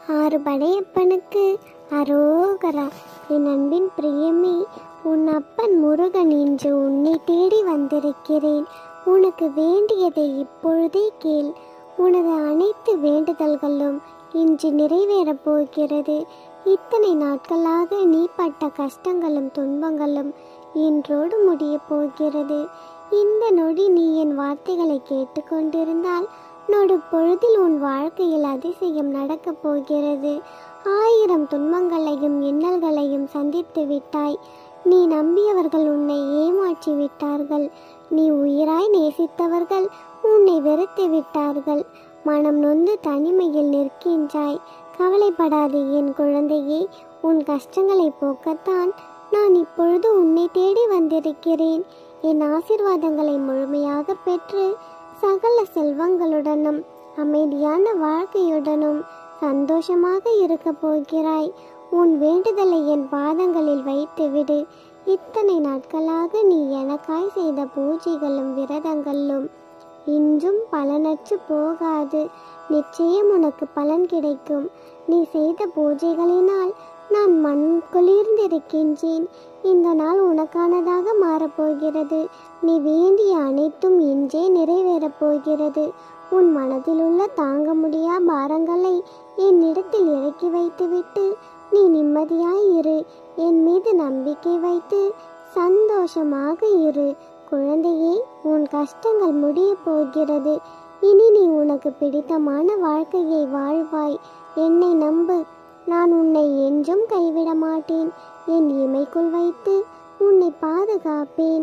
ஆறு படையப்பனுக்கு அரோகரா என் அன்பின் பிரியமே உன் அப்பன் முருகன் இன்று உன்னை தேடி வந்திருக்கிறேன் உனக்கு வேண்டியதை இப்பொழுதே கேள் உனது அனைத்து வேண்டுதல்களும் இன்று நிறைவேறப் போகிறது இத்தனை நாட்களாக நீ பட்ட கஷ்டங்களும் துன்பங்களும் இன்றோடு முடியப் போகிறது இந்த நொடி நீ என் வார்த்தைகளை கேட்டுக்கொண்டிருந்தால் நொடு பொழுதில் உன் வாழ்க்கையில் அதிசயம் நடக்கப் போகிறது ஆயிரம் துன்பங்களையும் இன்னல்களையும் சந்தித்து விட்டாய் நீ நம்பியவர்கள் உன்னை ஏமாற்றி விட்டார்கள் நீ உயிராய் நேசித்தவர்கள் உன்னை வெறுத்து விட்டார்கள் மனம் நொந்து தனிமையில் நிற்கின்றாய் கவலைப்படாதே என் குழந்தையே உன் கஷ்டங்களை போக்கத்தான் நான் இப்பொழுது உன்னை தேடி வந்திருக்கிறேன் என் ஆசிர்வாதங்களை முழுமையாக பெற்று சகல செல்வங்களுடனும் அமைதியான வாழ்க்கையுடனும் சந்தோஷமாக இருக்க போகிறாய் உன் வேண்டுதலை என் பாதங்களில் வைத்துவிடு இத்தனை நாட்களாக நீ எனக்காய் செய்த பூஜைகளும் விரதங்களும் இன்றும் பலனற்று போகாது நிச்சயம் உனக்கு பலன் கிடைக்கும் நீ செய்த பூஜைகளினால் நான் மண் குளிர்ந்திருக்கின்றேன் இந்த நாள் உனக்கானதாக மாறப்போகிறது நீ வேண்டிய அனைத்தும் இன்றே நிறைவேறப் போகிறது உன் மனதில் உள்ள தாங்க முடியா பாரங்களை என்னிடத்தில் இறக்கி வைத்துவிட்டு நீ நிம்மதியாய் இரு என் மீது நம்பிக்கை வைத்து சந்தோஷமாக இரு குழந்தையே உன் கஷ்டங்கள் முடிய போகிறது இனி நீ உனக்கு பிடித்தமான வாழ்க்கையை வாழ்வாய் என்னை நம்பு நான் உன்னை என்றும் கைவிட மாட்டேன் என் இமைக்குள் வைத்து உன்னை பாதுகாப்பேன்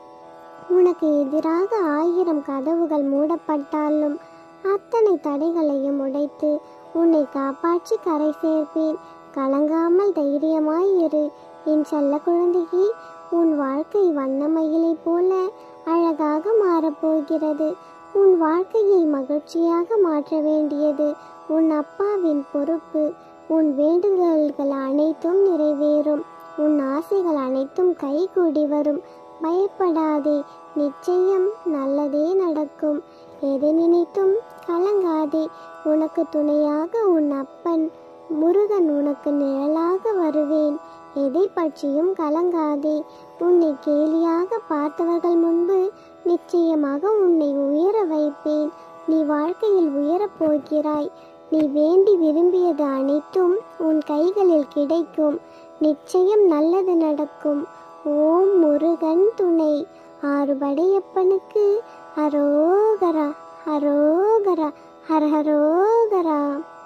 உனக்கு எதிராக ஆயிரம் கதவுகள் மூடப்பட்டாலும் அத்தனை தடைகளையும் உடைத்து உன்னை காப்பாற்றி கரை சேர்ப்பேன் கலங்காமல் தைரியமாய் இரு என் செல்ல குழந்தையே உன் வாழ்க்கை வண்ணமயிலை போல அழகாக மாறப்போகிறது உன் வாழ்க்கையை மகிழ்ச்சியாக மாற்ற வேண்டியது உன் அப்பாவின் பொறுப்பு உன் வேண்டுதல்கள் அனைத்தும் நிறைவேறும் உன் ஆசைகள் அனைத்தும் கைகூடி வரும் பயப்படாதே நிச்சயம் நல்லதே நடக்கும் எதை நினைத்தும் கலங்காதே உனக்கு துணையாக உன் அப்பன் முருகன் உனக்கு நிழலாக வருவேன் எதை பற்றியும் கலங்காதே உன்னை கேலியாக பார்த்தவர்கள் முன்பு நிச்சயமாக உன்னை உயர வைப்பேன் நீ வாழ்க்கையில் உயரப் போகிறாய் நீ வேண்டி விரும்பியது அனைத்தும் உன் கைகளில் கிடைக்கும் நிச்சயம் நல்லது நடக்கும் ஓம் முருகன் துணை ஆறுபடையப்பனுக்கு அரோகரா அரோகரா ஹர ஹரோகரா